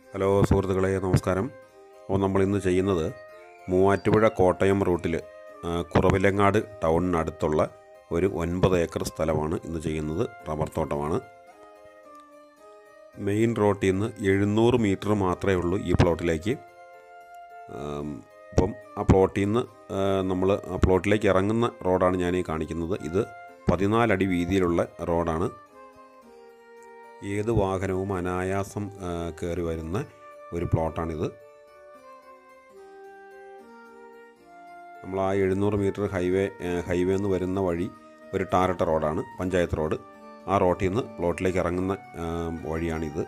hello സുഹൃത്തുക്കളെ നമസ്കാരം അപ്പോൾ നമ്മൾ ഇന്ന് ചെയ്യുന്നത് മൂവാറ്റുപുഴ കോട്ടയം റൂട്ടിൽ ആ, കുറവിലങ്ങാട് ടൗണിനടുത്തുള്ള ഒരു ഒൻപത് ഏക്കർ സ്ഥലമാണ് ഇന്ന് ചെയ്യുന്നത് റബ്ബർ തോട്ടമാണ് മെയിൻ റോട്ടിൽ നിന്ന് എഴുന്നൂറ് മീറ്റർ മാത്രമേ ഉള്ളൂ ഈ പ്ലോട്ടിലേക്ക് ആം, അപ്പം ആ പ്ലോട്ടിൽ നിന്ന് നമ്മൾ ആ പ്ലോട്ടിലേക്ക് ഇറങ്ങുന്ന റോഡാണ് ഞാൻ ഈ കാണിക്കുന്നത് ഇത് പതിനാലടി വീതിയിലുള്ള റോഡാണ് ഏത് വാഹനവും അനായാസം ആ, കയറി വരുന്ന ഒരു പ്ലോട്ടാണിത് നമ്മൾ ആ എഴുന്നൂറ് മീറ്റർ ഹൈവേ ആ, ഹൈവേ എന്ന് വരുന്ന വഴി ഒരു ടാറിട്ട റോഡാണ് പഞ്ചായത്ത് റോഡ് ആ റോട്ടിൽ നിന്ന് പ്ലോട്ടിലേക്ക് ഇറങ്ങുന്ന ആ, വഴിയാണിത്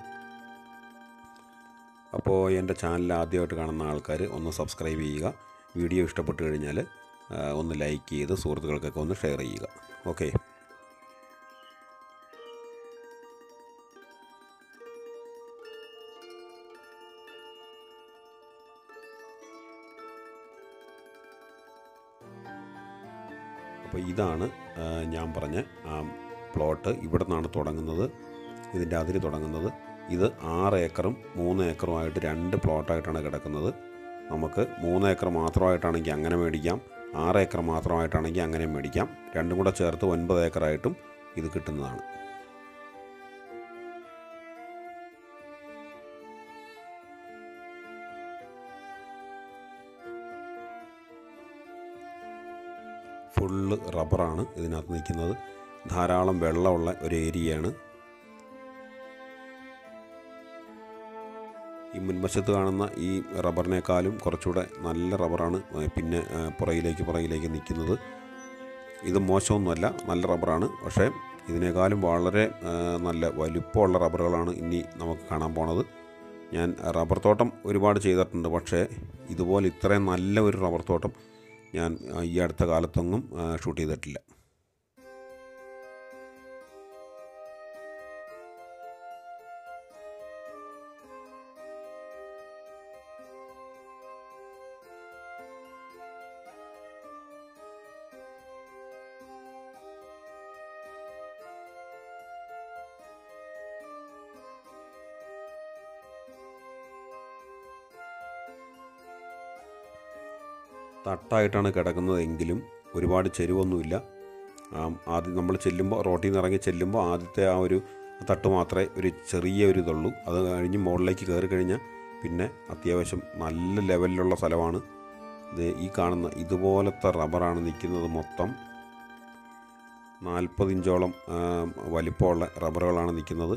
അപ്പോൾ എൻ്റെ ചാനൽ ആദ്യമായിട്ട് കാണുന്ന ആൾക്കാർ ഒന്ന് സബ്സ്ക്രൈബ് ചെയ്യുക വീഡിയോ ഇഷ്ടപ്പെട്ട് കഴിഞ്ഞാൽ ആ, ഒന്ന് ലൈക്ക് ചെയ്ത് സുഹൃത്തുക്കൾക്കൊക്കെ ഒന്ന് ഷെയർ ചെയ്യുക ഓക്കെ അപ്പോൾ ഇതാണ് ആ, ഞാൻ പറഞ്ഞ ആ പ്ലോട്ട് ഇവിടെ നിന്നാണ് തുടങ്ങുന്നത് ഇതിൻ്റെ അതിര് തുടങ്ങുന്നത് ഇത് ആറ് ഏക്കറും മൂന്ന് ഏക്കറുമായിട്ട് രണ്ട് പ്ലോട്ടായിട്ടാണ് കിടക്കുന്നത് നമുക്ക് മൂന്ന് ഏക്കർ മാത്രമായിട്ടാണെങ്കിൽ അങ്ങനെ മേടിക്കാം ആറ് ഏക്കർ മാത്രമായിട്ടാണെങ്കിൽ അങ്ങനെ മേടിക്കാം രണ്ടും കൂടെ ചേർത്ത് ഒൻപത് ഏക്കറായിട്ടും ഇത് കിട്ടുന്നതാണ് ഫുള്ള് റബ്ബറാണ് ഇതിനകത്ത് നിൽക്കുന്നത് ധാരാളം വെള്ളമുള്ള ഒരു ഏരിയയാണ് ഈ മുൻവശത്ത് കാണുന്ന ഈ റബ്ബറിനേക്കാളും കുറച്ചുകൂടെ നല്ല റബ്ബറാണ് ഏ, പിന്നെ ഏ, പുറകിലേക്ക് പുറകിലേക്ക് നിൽക്കുന്നത് ഇത് മോശമൊന്നുമല്ല നല്ല റബ്ബറാണ് പക്ഷേ ഇതിനേക്കാളും വളരെ ഏ, നല്ല വലുപ്പമുള്ള റബ്ബറുകളാണ് ഇനി നമുക്ക് കാണാൻ പോണത് ഞാൻ റബ്ബർ തോട്ടം ഒരുപാട് ചെയ്തിട്ടുണ്ട് പക്ഷേ ഇതുപോലെ ഇത്രയും നല്ല ഒരു റബ്ബർ തോട്ടം ഞാൻ ആ, ഈ അടുത്ത കാലത്തൊന്നും ആ, ഷൂട്ട് ചെയ്തിട്ടില്ല തട്ടായിട്ടാണ് കിടക്കുന്നതെങ്കിലും ഒരുപാട് ചെരുവൊന്നുമില്ല ആം, ആദ്യം നമ്മൾ ചെല്ലുമ്പോൾ റോട്ടിൽ നിന്ന് ഇറങ്ങി ചെല്ലുമ്പോൾ ആദ്യത്തെ ആ ഒരു തട്ട് മാത്രമേ ഒരു ചെറിയ ഒരു ഇതുള്ളൂ അത് കഴിഞ്ഞ് മുകളിലേക്ക് കയറി കഴിഞ്ഞാൽ പിന്നെ അത്യാവശ്യം നല്ല ലെവലിലുള്ള സ്ഥലമാണ് ഇത് ഈ കാണുന്ന ഇതുപോലത്തെ റബ്ബറാണ് നിൽക്കുന്നത് മൊത്തം നാൽപ്പത് ഇഞ്ചോളം ആം, വലിപ്പമുള്ള റബ്ബറുകളാണ് നിൽക്കുന്നത്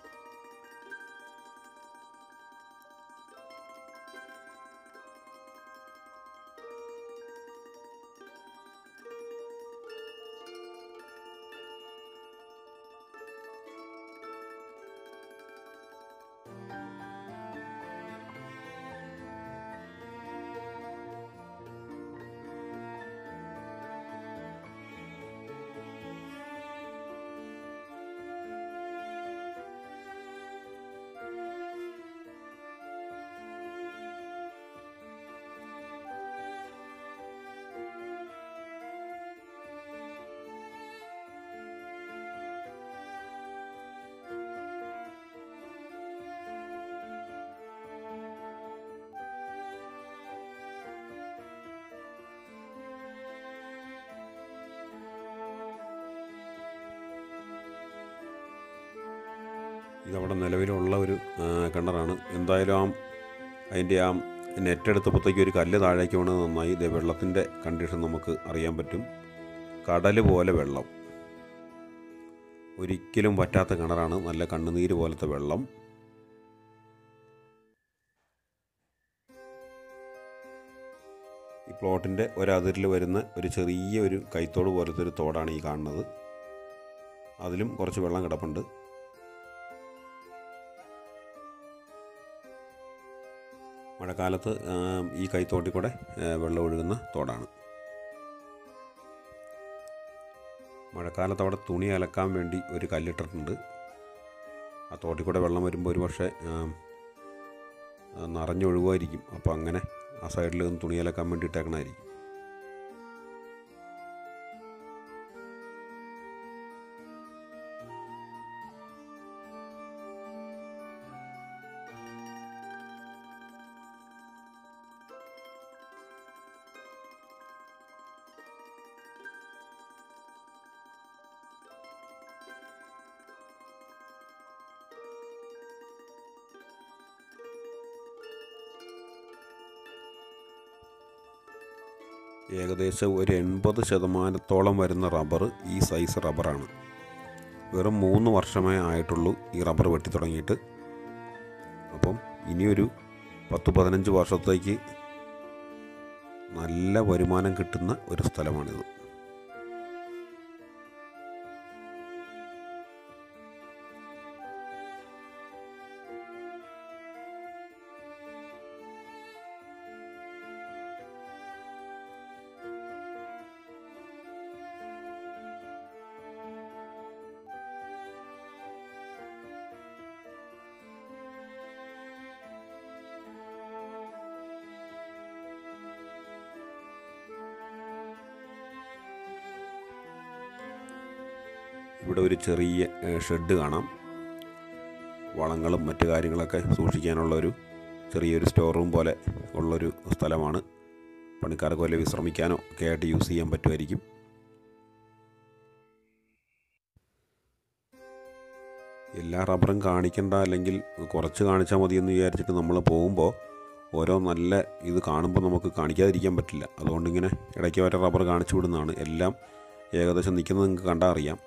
ഇതവിടെ നിലവിലുള്ള ഒരു ആ, കിണറാണ് എന്തായാലും ആ അതിൻ്റെ ആ നെറ്റ് എടുത്തപ്പോഴത്തേക്ക് ഒരു കല്ല് താഴേക്ക് വീണത് നന്നായി ഇത് വെള്ളത്തിൻ്റെ കണ്ടീഷൻ നമുക്ക് അറിയാൻ പറ്റും കടൽ പോലെ വെള്ളം ഒരിക്കലും പറ്റാത്ത കിണറാണ് നല്ല കണ്ണുനീര് പോലത്തെ വെള്ളം ഈ പ്ലോട്ടിൻ്റെ ഒരതിരിൽ വരുന്ന ഒരു ചെറിയ ഒരു കൈത്തോട് പോലത്തെ ഒരു തോടാണ് ഈ കാണുന്നത് അതിലും കുറച്ച് വെള്ളം കിടപ്പുണ്ട് മഴക്കാലത്ത് ആ, ഈ കൈത്തോട്ടിൽ കൂടെ ആ, വെള്ളം ഒഴുകുന്ന തോടാണ് മഴക്കാലത്ത് അവിടെ തുണി അലക്കാൻ വേണ്ടി ഒരു കല്ലിട്ടിട്ടുണ്ട് ആ തോട്ടിൽ കൂടെ വെള്ളം വരുമ്പോൾ ഒരു പക്ഷേ നിറഞ്ഞൊഴുകുമായിരിക്കും അപ്പോൾ അങ്ങനെ ആ സൈഡിൽ നിന്ന് തുണി അലക്കാൻ വേണ്ടി ഇട്ടേക്കണമായിരിക്കും ഏകദേശം ഒരു എൺപത് ശതമാനത്തോളം വരുന്ന റബ്ബർ ഈ സൈസ് റബ്ബറാണ് വെറും മൂന്ന് വർഷമേ ആയിട്ടുള്ളൂ ഈ റബ്ബർ വെട്ടി തുടങ്ങിയിട്ട് അപ്പം ഇനിയൊരു പത്ത് പതിനഞ്ച് വർഷത്തേക്ക് നല്ല വരുമാനം കിട്ടുന്ന ഒരു സ്ഥലമാണിത് ഇവിടെ ഒരു ചെറിയ ഏഹ്, ഷെഡ് കാണാം വളങ്ങളും മറ്റു കാര്യങ്ങളൊക്കെ സൂക്ഷിക്കാനുള്ള ഒരു ചെറിയൊരു സ്റ്റോർ റൂം പോലെ ഉള്ളൊരു സ്ഥലമാണ് പണിക്കാർക്ക് വല്ല വിശ്രമിക്കാനോ ഒക്കെ ആയിട്ട് യൂസ് ചെയ്യാൻ പറ്റുമായിരിക്കും എല്ലാ റബ്ബറും കാണിക്കണ്ട അല്ലെങ്കിൽ കുറച്ച് കാണിച്ചാൽ മതി എന്ന് വിചാരിച്ചിട്ട് നമ്മൾ പോകുമ്പോൾ ഓരോ നല്ല ഇത് കാണുമ്പോൾ നമുക്ക് കാണിക്കാതിരിക്കാൻ പറ്റില്ല അതുകൊണ്ട് ഇങ്ങനെ ഇടയ്ക്ക് വരെ റബ്ബർ കാണിച്ചു വിടുന്നതാണ് എല്ലാം ഏകദേശം നിൽക്കുന്നത് നിങ്ങൾക്ക് കണ്ടാൽ അറിയാം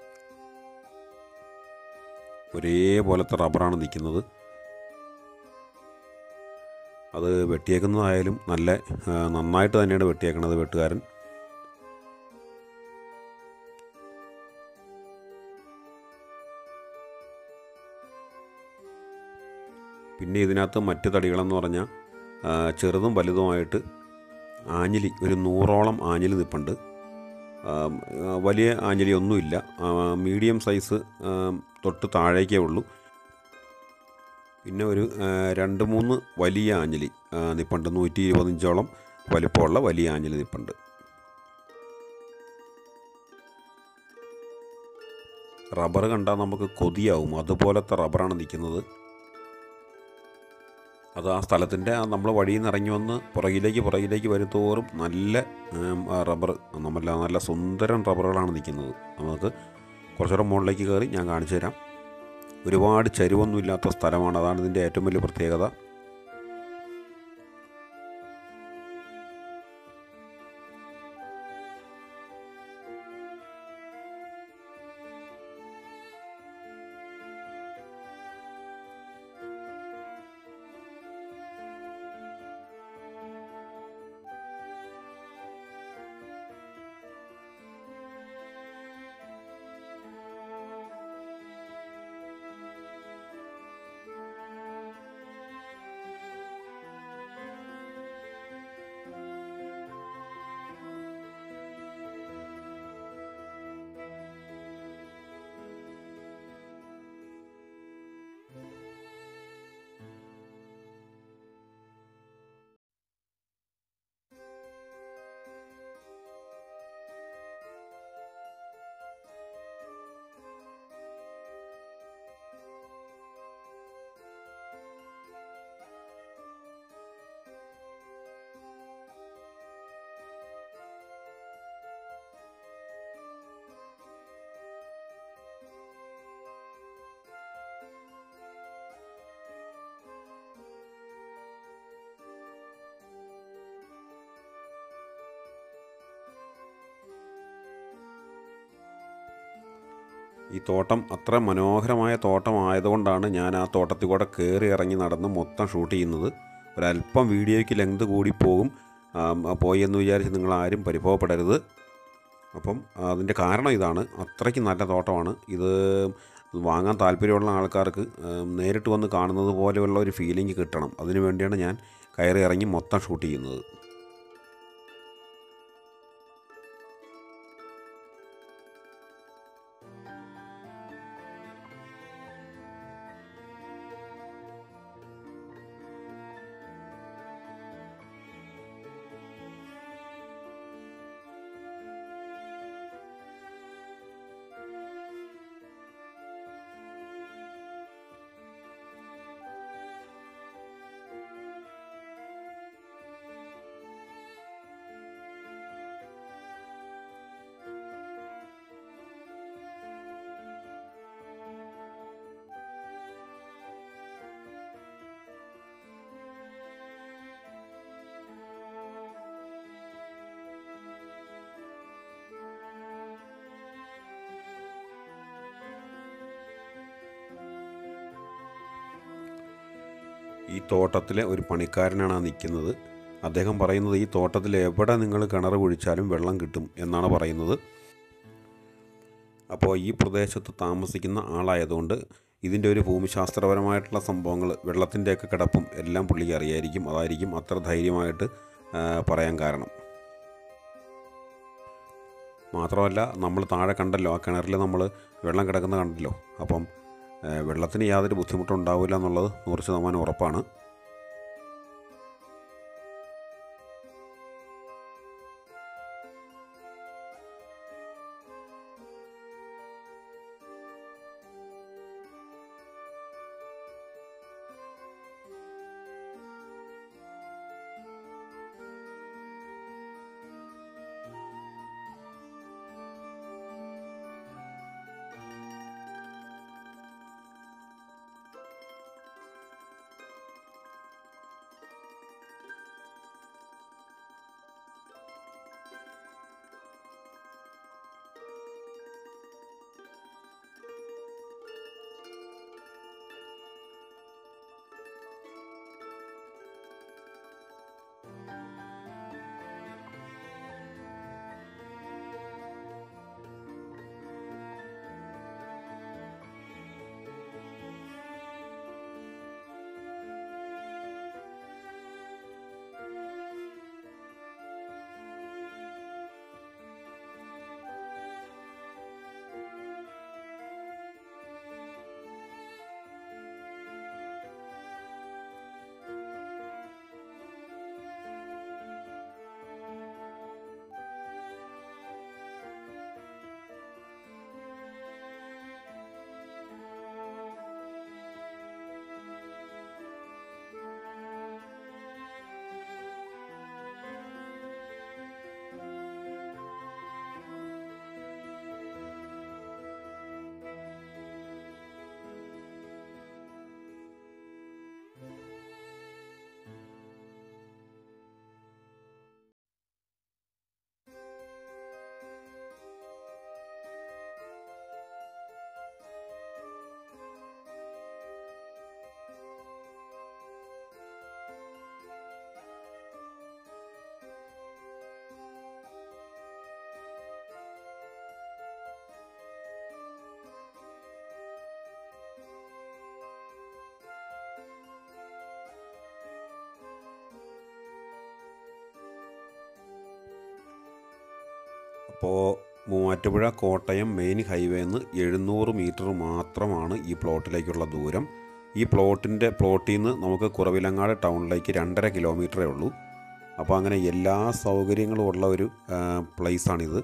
ഒരേപോലത്തെ റബ്ബറാണ് നിൽക്കുന്നത് അത് വെട്ടിയേക്കുന്നതായാലും നല്ല ആ, നന്നായിട്ട് തന്നെയാണ് വെട്ടിയേക്കണത് വെട്ടുകാരൻ പിന്നെ ഇതിനകത്ത് മറ്റ് തടികളെന്ന് പറഞ്ഞാൽ ആ, ചെറുതും വലുതുമായിട്ട് ആഞ്ഞിലി ഒരു നൂറോളം ആഞ്ഞിലി നിൽപ്പുണ്ട് ആ, ആ, വലിയ ആഞ്ഞിലി ഒന്നുമില്ല ആ, മീഡിയം സൈസ് ആ, തൊട്ട് താഴേക്കേ ഉള്ളൂ പിന്നെ ഒരു ആ, രണ്ട് മൂന്ന് വലിയ ആഞ്ഞിലി ആ, നിപ്പുണ്ട് നൂറ്റി ഇരുപത്തഞ്ചോളം വലിപ്പമുള്ള വലിയ ആഞ്ഞിലി നിപ്പുണ്ട് റബ്ബർ കണ്ടാൽ നമുക്ക് കൊതിയാവും അതുപോലത്തെ റബ്ബറാണ് നിൽക്കുന്നത് അത് ആ സ്ഥലത്തിൻ്റെ നമ്മൾ വഴിയിൽ നിന്ന് ഇറങ്ങി വന്ന് പുറകിലേക്ക് പുറകിലേക്ക് വരുത്തോറും നല്ല ഉം, ആ റബ്ബർ നമ്മൾ നല്ല സുന്ദരൻ റബ്ബറുകളാണ് നിൽക്കുന്നത് നമുക്ക് കുറച്ചുകൂടെ മുകളിലേക്ക് കയറി ഞാൻ കാണിച്ചു തരാം ഒരുപാട് ചരിവൊന്നും ഇല്ലാത്ത സ്ഥലമാണ് അതാണ് ഇതിൻ്റെ ഏറ്റവും വലിയ പ്രത്യേകത ഈ തോട്ടം അത്ര മനോഹരമായ തോട്ടമായതുകൊണ്ടാണ് ഞാൻ ആ തോട്ടത്തിൽ കൂടെ കയറി ഇറങ്ങി നടന്ന് മൊത്തം ഷൂട്ട് ചെയ്യുന്നത് ഒരല്പം വീഡിയോയ്ക്ക് ലെങ്ത് കൂടിപ്പോകും ആം, ആ പോയി എന്ന് വിചാരിച്ച് നിങ്ങൾ ആരും പരിഭവപ്പെടരുത് അപ്പം അതിൻ്റെ കാരണം ഇതാണ് അത്രയ്ക്ക് നല്ല തോട്ടമാണ് ഇത് വാങ്ങാൻ താല്പര്യമുള്ള ആൾക്കാർക്ക് ഉം, നേരിട്ട് വന്ന് കാണുന്നത് പോലെയുള്ള ഒരു ഫീലിംഗ് കിട്ടണം അതിനു വേണ്ടിയാണ് ഞാൻ കയറി ഇറങ്ങി മൊത്തം ഷൂട്ട് ചെയ്യുന്നത് ഈ തോട്ടത്തിലെ ഒരു പണിക്കാരനാണ് ആ നിൽക്കുന്നത് അദ്ദേഹം പറയുന്നത് ഈ തോട്ടത്തിൽ എവിടെ നിങ്ങൾ കിണർ കുഴിച്ചാലും വെള്ളം കിട്ടും എന്നാണ് പറയുന്നത് അപ്പോൾ ഈ പ്രദേശത്ത് താമസിക്കുന്ന ആളായതുകൊണ്ട് ഇതിൻ്റെ ഒരു ഭൂമിശാസ്ത്രപരമായിട്ടുള്ള സംഭവങ്ങൾ വെള്ളത്തിൻ്റെയൊക്കെ കിടപ്പും എല്ലാം പുള്ളിക്ക് അറിയായിരിക്കും അതായിരിക്കും അത്ര ധൈര്യമായിട്ട് ആ, പറയാൻ കാരണം മാത്രമല്ല നമ്മൾ താഴെ കണ്ടല്ലോ ആ കിണറിൽ നമ്മൾ വെള്ളം കിടക്കുന്ന കണ്ടല്ലോ അപ്പം ആ, വെള്ളത്തിന് യാതൊരു ബുദ്ധിമുട്ടും ഉണ്ടാവില്ല എന്നുള്ളത് നൂറ് ശതമാനം ഉറപ്പാണ് അപ്പോൾ മൂവാറ്റുപുഴ കോട്ടയം മെയിൻ ഹൈവേന്ന് എഴുന്നൂറ് മീറ്റർ മാത്രമാണ് ഈ പ്ലോട്ടിലേക്കുള്ള ദൂരം ഈ പ്ലോട്ടിൻ്റെ പ്ലോട്ടിൽ നിന്ന് നമുക്ക് കുറവിലങ്ങാട് ടൗണിലേക്ക് രണ്ടര കിലോമീറ്ററേ ഉള്ളൂ അപ്പോൾ അങ്ങനെ എല്ലാ സൗകര്യങ്ങളും ഉള്ള ഒരു പ്ലേസാണിത്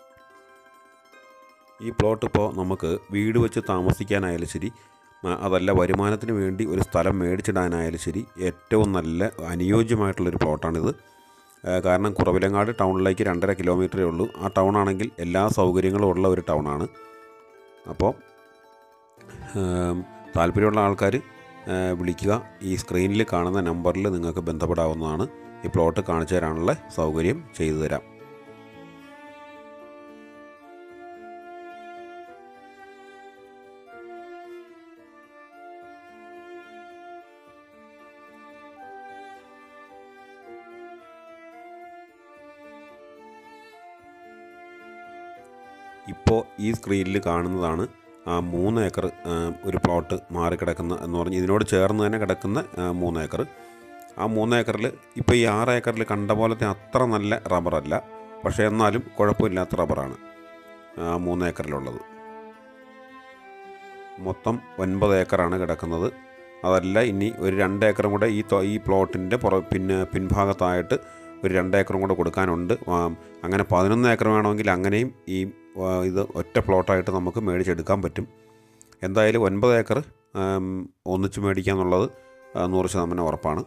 ഈ പ്ലോട്ട് ഇപ്പോൾ നമുക്ക് വീട് വെച്ച് താമസിക്കാനായാലും ശരി ആ, അതല്ല വരുമാനത്തിന് വേണ്ടി ഒരു സ്ഥലം മേടിച്ചിടാനായാലും ശരി ഏറ്റവും നല്ല അനുയോജ്യമായിട്ടുള്ളൊരു പ്ലോട്ടാണിത് ആ, കാരണം കുറവിലങ്ങാട് ടൗണിലേക്ക് രണ്ടര കിലോമീറ്ററേ ഉള്ളൂ ആ ടൗൺ ആണെങ്കിൽ എല്ലാ സൗകര്യങ്ങളും ഉള്ള ഒരു ടൗണാണ് അപ്പോൾ ഏം, താല്പര്യമുള്ള ആൾക്കാർ വിളിക്കുക ഈ സ്ക്രീനിൽ കാണുന്ന നമ്പറിൽ നിങ്ങൾക്ക് ബന്ധപ്പെടാവുന്നതാണ് ഈ പ്ലോട്ട് കാണിച്ചു തരാനുള്ള സൗകര്യം ചെയ്തു തരാം ഇപ്പോൾ ഈ സ്ക്രീനിൽ കാണുന്നതാണ് ആ മൂന്ന് ഏക്കർ ആ, ഒരു പ്ലോട്ട് മാറി കിടക്കുന്ന എന്ന് പറഞ്ഞ് ഇതിനോട് ചേർന്ന് തന്നെ കിടക്കുന്ന ആ, മൂന്ന് ഏക്കർ ആ മൂന്ന് ഏക്കറിൽ ഇപ്പോൾ ഈ ആറ് ഏക്കറിൽ കണ്ട പോലത്തെ അത്ര നല്ല റബ്ബറല്ല പക്ഷേ എന്നാലും കുഴപ്പമില്ലാത്ത റബ്ബറാണ് ആ മൂന്ന് ഏക്കറിലുള്ളത് മൊത്തം ഒൻപത് ഏക്കറാണ് കിടക്കുന്നത് അതല്ല ഇനി ഒരു രണ്ട് ഏക്കറും കൂടെ ഈ തൊ- ഈ പ്ലോട്ടിൻ്റെ പുറ പിന്നെ പിൻഭാഗത്തായിട്ട് ഒരു രണ്ട് ഏക്കറും കൂടെ കൊടുക്കാനുണ്ട് ആ, അങ്ങനെ പതിനൊന്ന് ഏക്കർ വേണമെങ്കിൽ അങ്ങനെയും ഈ ആ, ഇത് ഒറ്റ പ്ലോട്ടായിട്ട് നമുക്ക് മേടിച്ചെടുക്കാൻ പറ്റും എന്തായാലും ഒൻപത് ഏക്കർ ആം, ഒന്നിച്ച് മേടിക്കുക എന്നുള്ളത് ആ, നൂറ് ശതമാനം ഉറപ്പാണ്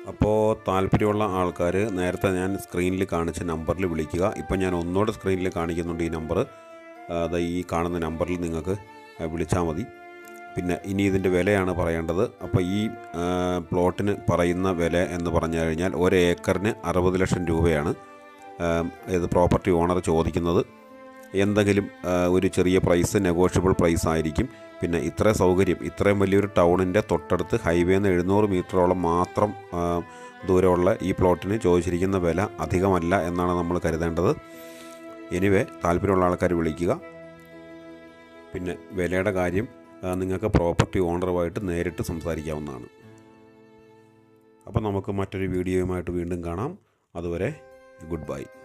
അപ്പോൾ താല്പര്യമുള്ള ആൾക്കാർ നേരത്തെ ഞാൻ സ്ക്രീനിൽ കാണിച്ച നമ്പറിൽ വിളിക്കുക ഇപ്പം ഞാൻ ഒന്നുകൂടെ സ്ക്രീനിൽ കാണിക്കുന്നുണ്ട് ഈ നമ്പർ അത് ഈ കാണുന്ന നമ്പറിൽ നിങ്ങൾക്ക് വിളിച്ചാൽ മതി പിന്നെ ഇനി ഇതിൻ്റെ വിലയാണ് പറയേണ്ടത് അപ്പോൾ ഈ ആ, പ്ലോട്ടിന് പറയുന്ന വില എന്ന് പറഞ്ഞു കഴിഞ്ഞാൽ ഒരു ഏക്കറിന് അറുപത് ലക്ഷം രൂപയാണ് ആ, ഇത് പ്രോപ്പർട്ടി ഓണർ ചോദിക്കുന്നത് എന്തെങ്കിലും ആ, ഒരു ചെറിയ പ്രൈസ് നെഗോഷ്യബിൾ പ്രൈസ് ആയിരിക്കും പിന്നെ ഇത്ര സൗകര്യം ഇത്രയും വലിയൊരു ടൗണിൻ്റെ തൊട്ടടുത്ത് ഹൈവേന്ന് എഴുന്നൂറ് മീറ്ററോളം മാത്രം ആ, ദൂരമുള്ള ഈ പ്ലോട്ടിന് ചോദിച്ചിരിക്കുന്ന വില അധികമല്ല എന്നാണ് നമ്മൾ കരുതേണ്ടത് എനിവേ താല്പര്യമുള്ള ആൾക്കാർ വിളിക്കുക പിന്നെ വിലയുടെ കാര്യം ആ, നിങ്ങൾക്ക് പ്രോപ്പർട്ടി ഓണറുമായിട്ട് നേരിട്ട് സംസാരിക്കാവുന്നതാണ് അപ്പോൾ നമുക്ക് മറ്റൊരു വീഡിയോയുമായിട്ട് വീണ്ടും കാണാം അതുവരെ ഗുഡ് ബൈ